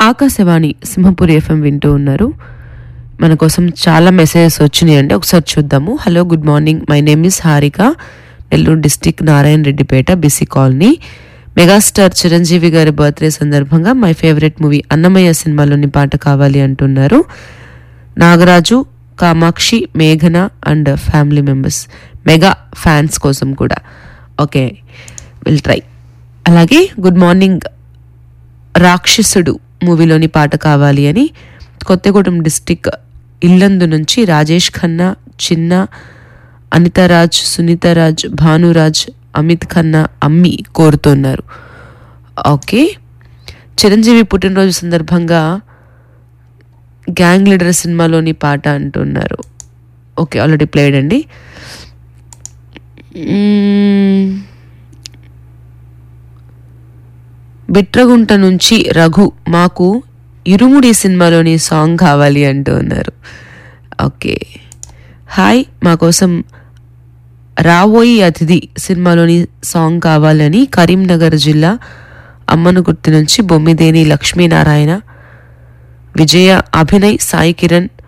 Akashvani Simhapuri FM వింటూ ఉన్నారు మన కోసం చాలా మెసేజెస్ వచ్చినాయి అండి ఒకసారి చూద్దాము hello good morning my name is Harika Nellore district Narayana Reddypeta BC colony megastar Chiranjeevi గారి బర్త్డే సందర్భంగా మై ఫేవరెట్ మూవీ అన్నమయ్య సినిమాలోని పాట కావాలి అంటున్నారు నాగరాజు కామాక్షి మేఘన and family members mega fans కోసం కూడా ఓకే విల్ ట్రై అలాగే గుడ్ మార్నింగ్ రాక్షసుడు మూవీలోని పాట కావాలి అని కొత్తగూడెం డిస్టిక్ ఇల్లందు నుంచి రాజేష్ ఖన్నా చిన్న అనితరాజ్ సునీతరాజ్ భానురాజ్ అమిత్ ఖన్నా అమ్మి కోరుతున్నారు ఓకే చిరంజీవి పుట్టినరోజు సందర్భంగా గ్యాంగ్ లీడర్ సినిమాలోని పాట అంటున్నారు ఓకే ఆల్రెడీ ప్లేడ్ అండి మ్మ్. బిట్రగుంట నుంచి రఘు మాకు ఇరుముడి సినిమాలోని సాంగ్ కావాలి అంటూ ఉన్నారు ఓకే హాయ్ మా కోసం రావోయి అతిథి సినిమాలోని సాంగ్ కావాలని కరీంనగర్ జిల్లా అమ్మనుగుర్తి నుంచి బొమ్మిదేని లక్ష్మీనారాయణ విజయ అభినయ్ సాయి కిరణ్